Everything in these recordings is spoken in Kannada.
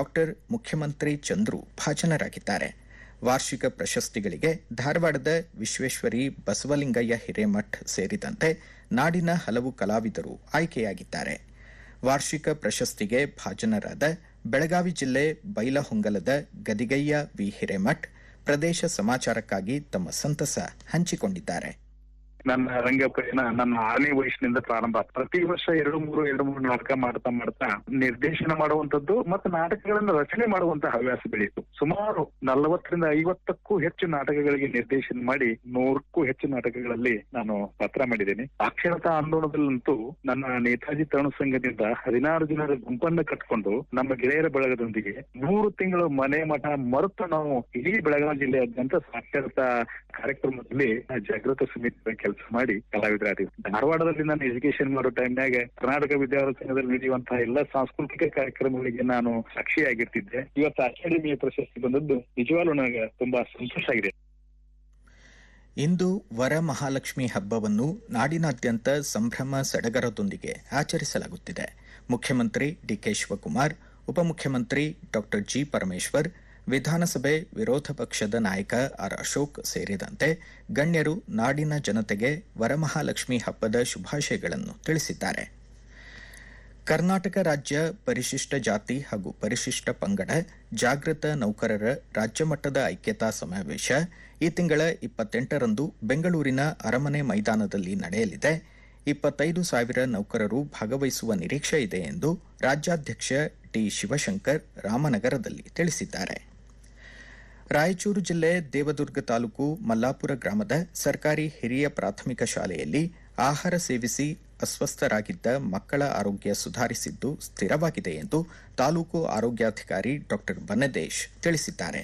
ಡಾಕ್ಟರ್ ಮುಖ್ಯಮಂತ್ರಿ ಚಂದ್ರು ಭಾಜನರಾಗಿದ್ದಾರೆ ವಾರ್ಷಿಕ ಪ್ರಶಸ್ತಿಗಳಿಗೆ ಧಾರವಾಡದ ವಿಶ್ವೇಶ್ವರಿ ಬಸವಲಿಂಗಯ್ಯ ಹಿರೇಮಠ್ ಸೇರಿದಂತೆ ನಾಡಿನ ಹಲವು ಕಲಾವಿದರು ಆಯ್ಕೆಯಾಗಿದ್ದಾರೆ ವಾರ್ಷಿಕ ಪ್ರಶಸ್ತಿಗೆ ಭಾಜನರಾದ ಬೆಳಗಾವಿ ಜಿಲ್ಲೆ ಬೈಲಹೊಂಗಲದ ಗದಿಗಯ್ಯ ವಿ ಹಿರೇಮಠ್ ಪ್ರದೇಶ ಸಮಾಚಾರಕ್ಕಾಗಿ ತಮ್ಮ ಸಂತಸ ಹಂಚಿಕೊಂಡಿದ್ದಾರೆ ನನ್ನ ರಂಗ ಪಯಣ ನನ್ನ ಆರನೇ ವಯಸ್ಸಿನಿಂದ ಪ್ರಾರಂಭ ಆಯ್ತು. ಪ್ರತಿ ವರ್ಷ ಎರಡು ಮೂರು ಎರಡು ಮೂರು ನಾಟಕ ಮಾಡ್ತಾ ಮಾಡ್ತಾ ನಿರ್ದೇಶನ ಮಾಡುವಂತದ್ದು ಮತ್ತು ನಾಟಕಗಳನ್ನು ರಚನೆ ಮಾಡುವಂತ ಹವ್ಯಾಸ ಬೆಳೀತು ಸುಮಾರು ನಲವತ್ತರಿಂದ ಐವತ್ತಕ್ಕೂ ಹೆಚ್ಚು ನಾಟಕಗಳಿಗೆ ನಿರ್ದೇಶನ ಮಾಡಿ ನೂರಕ್ಕೂ ಹೆಚ್ಚು ನಾಟಕಗಳಲ್ಲಿ ನಾನು ಪಾತ್ರ ಮಾಡಿದ್ದೇನೆ ಸಾಕ್ಷರತಾ ಆಂದೋಲನದಲ್ಲಂತೂ ನನ್ನ ನೇತಾಜಿ ತರುಣ ಸಂಘದಿಂದ ಹದಿನಾರು ಜನರ ಗುಂಪನ್ನು ಕಟ್ಕೊಂಡು ನಮ್ಮ ಗೆಳೆಯರ ಬಳಗದೊಂದಿಗೆ ಮೂರು ತಿಂಗಳು ಮನೆ ಮಠ ಮರೆತು ನಾವು ಇಡೀ ಬೆಳಗಾವಿ ಜಿಲ್ಲೆಯಾದ್ಯಂತ ಸಾಕ್ಷರತಾ ಕಾರ್ಯಕ್ರಮದಲ್ಲಿ ಜಾಗೃತ ಸಮಿತಿ ಕೆಲಸ ಮಾಡಿ ಕಲಾವಿದರಾದೀವಿ ಧಾರವಾಡದಲ್ಲಿ ನಾನು ಎಜುಕೇಶನ್ ಮಾಡೋ ಟೈಮ್ನಾಗ ಕರ್ನಾಟಕ ವಿದ್ಯಾರ್ಥಿ ಸಂಘದಲ್ಲಿ ನಡೆಯುವಂತಹ ಎಲ್ಲ ಸಾಂಸ್ಕೃತಿಕ ಕಾರ್ಯಕ್ರಮಗಳಿಗೆ ನಾನು ಸಾಕ್ಷಿಯಾಗಿರ್ತಿದ್ದೆ ಇವತ್ತು ಅಕಾಡೆಮಿಯ ಪ್ರಶಸ್ತಿ ಬಂದದ್ದು ನಿಜವಾಗ್ಲೂ ನನಗೆ ತುಂಬಾ ಸಂತೋಷ ಆಗಿದೆ ಇಂದು ವರಮಹಾಲಕ್ಷ್ಮಿ ಹಬ್ಬವನ್ನು ನಾಡಿನಾದ್ಯಂತ ಸಂಭ್ರಮ ಸಡಗರದೊಂದಿಗೆ ಆಚರಿಸಲಾಗುತ್ತಿದೆ ಮುಖ್ಯಮಂತ್ರಿ ಡಿಕೆ ಶಿವಕುಮಾರ್ ಉಪಮುಖ್ಯಮಂತ್ರಿ ಡಾಕ್ಟರ್ ಜಿ ಪರಮೇಶ್ವರ್ ವಿಧಾನಸಭೆ ವಿರೋಧ ಪಕ್ಷದ ನಾಯಕ ಆರ್ ಅಶೋಕ್ ಸೇರಿದಂತೆ ಗಣ್ಯರು ನಾಡಿನ ಜನತೆಗೆ ವರಮಹಾಲಕ್ಷ್ಮಿ ಹಬ್ಬದ ಶುಭಾಶಯಗಳನ್ನು ತಿಳಿಸಿದ್ದಾರೆ ಕರ್ನಾಟಕ ರಾಜ್ಯ ಪರಿಶಿಷ್ಟ ಜಾತಿ ಹಾಗೂ ಪರಿಶಿಷ್ಟ ಪಂಗಡ ಜಾಗೃತ ನೌಕರರ ರಾಜ್ಯ ಮಟ್ಟದ ಐಕ್ಯತಾ ಸಮಾವೇಶ ಈ ತಿಂಗಳ ಇಪ್ಪತ್ತೆಂಟರಂದು ಬೆಂಗಳೂರಿನ ಅರಮನೆ ಮೈದಾನದಲ್ಲಿ ನಡೆಯಲಿದೆ ಇಪ್ಪತ್ತೈದು ಸಾವಿರ ನೌಕರರು ಭಾಗವಹಿಸುವ ನಿರೀಕ್ಷೆ ಇದೆ ಎಂದು ರಾಜ್ಯಾಧ್ಯಕ್ಷ ಟಿ ಶಿವಶಂಕರ್ ರಾಮನಗರದಲ್ಲಿ ತಿಳಿಸಿದ್ದಾರೆ ರಾಯಚೂರು ಜಿಲ್ಲೆ ದೇವದುರ್ಗ ತಾಲೂಕು ಮಲ್ಲಾಪುರ ಗ್ರಾಮದ ಸರ್ಕಾರಿ ಹಿರಿಯ ಪ್ರಾಥಮಿಕ ಶಾಲೆಯಲ್ಲಿ ಆಹಾರ ಸೇವಿಸಿ ಅಸ್ವಸ್ಥರಾಗಿದ್ದ ಮಕ್ಕಳ ಆರೋಗ್ಯ ಸುಧಾರಿಸಿದ್ದು ಸ್ಥಿರವಾಗಿದೆ ಎಂದು ತಾಲೂಕು ಆರೋಗ್ಯಾಧಿಕಾರಿ ಡಾ ಬನ್ನದೇಶ್ ತಿಳಿಸಿದ್ದಾರೆ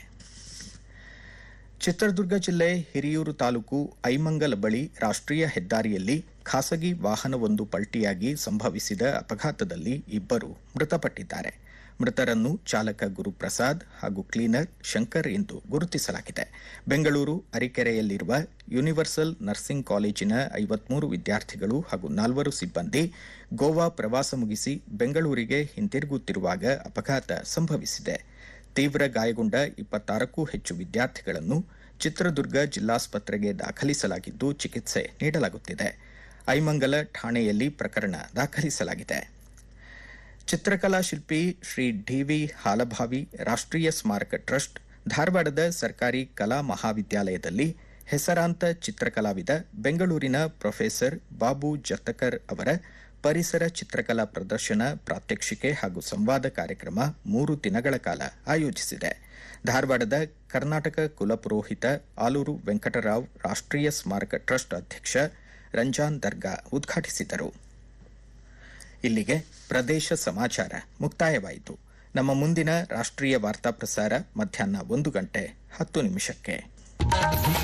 ಚಿತ್ರದುರ್ಗ ಜಿಲ್ಲೆ ಹಿರಿಯೂರು ತಾಲೂಕು ಐಮಂಗಲ ಬಳಿ ರಾಷ್ಟ್ರೀಯ ಹೆದ್ದಾರಿಯಲ್ಲಿ ಖಾಸಗಿ ವಾಹನವೊಂದು ಪಲ್ಟಿಯಾಗಿ ಸಂಭವಿಸಿದ ಅಪಘಾತದಲ್ಲಿ ಇಬ್ಬರು ಮೃತಪಟ್ಟಿದ್ದಾರೆ ಮೃತರನ್ನು ಚಾಲಕ ಗುರುಪ್ರಸಾದ್ ಹಾಗೂ ಕ್ಲೀನರ್ ಶಂಕರ್ ಎಂದು ಗುರುತಿಸಲಾಗಿದೆ ಬೆಂಗಳೂರು ಅರಿಕೆರೆಯಲ್ಲಿರುವ ಯೂನಿವರ್ಸಲ್ ನರ್ಸಿಂಗ್ ಕಾಲೇಜಿನ ಐವತ್ಮೂರು ವಿದ್ಯಾರ್ಥಿಗಳು ಹಾಗೂ ನಾಲ್ವರು ಸಿಬ್ಬಂದಿ ಗೋವಾ ಪ್ರವಾಸ ಮುಗಿಸಿ ಬೆಂಗಳೂರಿಗೆ ಹಿಂತಿರುಗುತ್ತಿರುವಾಗ ಅಪಘಾತ ಸಂಭವಿಸಿದೆ ತೀವ್ರ ಗಾಯಗೊಂಡ ಇಪ್ಪತ್ತಾರಕ್ಕೂ ಹೆಚ್ಚು ವಿದ್ಯಾರ್ಥಿಗಳನ್ನು ಚಿತ್ರದುರ್ಗ ಜಿಲ್ಲಾಸ್ಪತ್ರೆಗೆ ದಾಖಲಿಸಲಾಗಿದ್ದು ಚಿಕಿತ್ಸೆ ನೀಡಲಾಗುತ್ತಿದೆ ಐಮಂಗಲ ಠಾಣೆಯಲ್ಲಿ ಪ್ರಕರಣ ದಾಖಲಿಸಲಾಗಿದೆ ಚಿತ್ರಕಲಾ ಶಿಲ್ಪಿ ಶ್ರೀ ಡಿವಿ ಹಾಲಭಾವಿ ರಾಷ್ಟ್ರೀಯ ಸ್ಮಾರಕ ಟ್ರಸ್ಟ್ ಧಾರವಾಡದ ಸರ್ಕಾರಿ ಕಲಾ ಮಹಾವಿದ್ಯಾಲಯದಲ್ಲಿ ಹೆಸರಾಂತ ಚಿತ್ರಕಲಾವಿದ ಬೆಂಗಳೂರಿನ ಪ್ರೊಫೆಸರ್ ಬಾಬು ಜತ್ತಕರ್ ಅವರ ಪರಿಸರ ಚಿತ್ರಕಲಾ ಪ್ರದರ್ಶನ ಪ್ರಾತ್ಯಕ್ಷಿಕೆ ಹಾಗೂ ಸಂವಾದ ಕಾರ್ಯಕ್ರಮ ಮೂರು ದಿನಗಳ ಕಾಲ ಆಯೋಜಿಸಿದೆ ಧಾರವಾಡದ ಕರ್ನಾಟಕ ಕುಲಪುರೋಹಿತ ಆಲೂರು ವೆಂಕಟರಾವ್ ರಾಷ್ಟ್ರೀಯ ಸ್ಮಾರಕ ಟ್ರಸ್ಟ್ ಅಧ್ಯಕ್ಷ ರಂಜಾನ್ ದರ್ಗಾ ಉದ್ಘಾಟಿಸಿದರು ಇಲ್ಲಿಗೆ ಪ್ರದೇಶ ಸಮಾಚಾರ ಮುಕ್ತಾಯವಾಯಿತು ನಮ್ಮ ಮುಂದಿನ ರಾಷ್ಟ್ರೀಯ ವಾರ್ತಾ ಪ್ರಸಾರ ಮಧ್ಯಾಹ್ನ ಒಂದು ಗಂಟೆ ಹತ್ತು ನಿಮಿಷಕ್ಕೆ